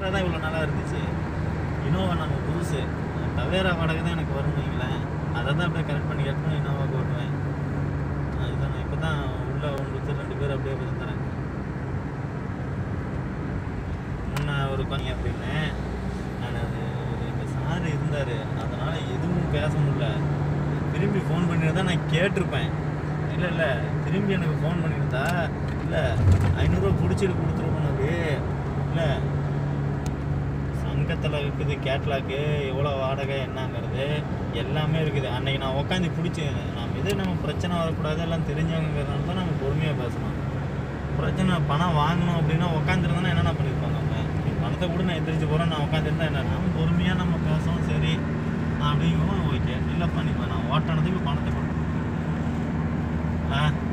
Tavera தான் இவ்வளோ நல்லா இருந்துச்சு இனோவா நம்ம புதுசு டவேரா வாடகை தான் எனக்கு வரும் வைங்களேன் அதை தான் அப்படியே கரெக்ட் பண்ணி கரெக்ட் பண்ணி இனோவாக்கு ஓட்டுவேன் அதுதான் நான் இப்போ தான் உள்ள உங்களுக்கு ரெண்டு பேர் அப்படியே வந்துறேன் முன்ன ஒரு கொஞ்சம் அப்படின்னு நான் அது எங்கள் சார் இருந்தார் அதனால் எதுவும் பேச முடியல திரும்பி ஃபோன் பண்ணியிருந்தா நான் கேட்டிருப்பேன் இல்லை இல்லை திரும்பி எனக்கு ஃபோன் பண்ணியிருந்தா இல்லை ஐநூறுரூவா பிடிச்சிட்டு கொடுத்துருப்போம் அது இல்லை சங்கத்தில் இருக்குது கேட்லாக்கு எவ்வளோ வாடகை என்னங்கிறது எல்லாமே இருக்குது அன்னைக்கு நான் உட்காந்து பிடிச்சி நம்ம இது நம்ம பிரச்சனை வரக்கூடாது எல்லாம் தெரிஞ்சவங்கிறதுனால தான் நம்ம பொறுமையாக பேசணும் பிரச்சனை பணம் வாங்கணும் அப்படின்னா உட்காந்துருந்தா என்னென்ன பண்ணியிருப்பாங்க அவங்க நீ பணத்தை கூட நான் எந்திரிச்சு போகிறேன் நான் உட்காந்துருந்தா என்ன நம்ம பொறுமையாக நம்ம பேசுவோம் சரி அப்படிங்கவும் ஓகே இல்லைப்பா நீ நான் ஓட்டானதுக்கு பணத்தை கொடு ஆ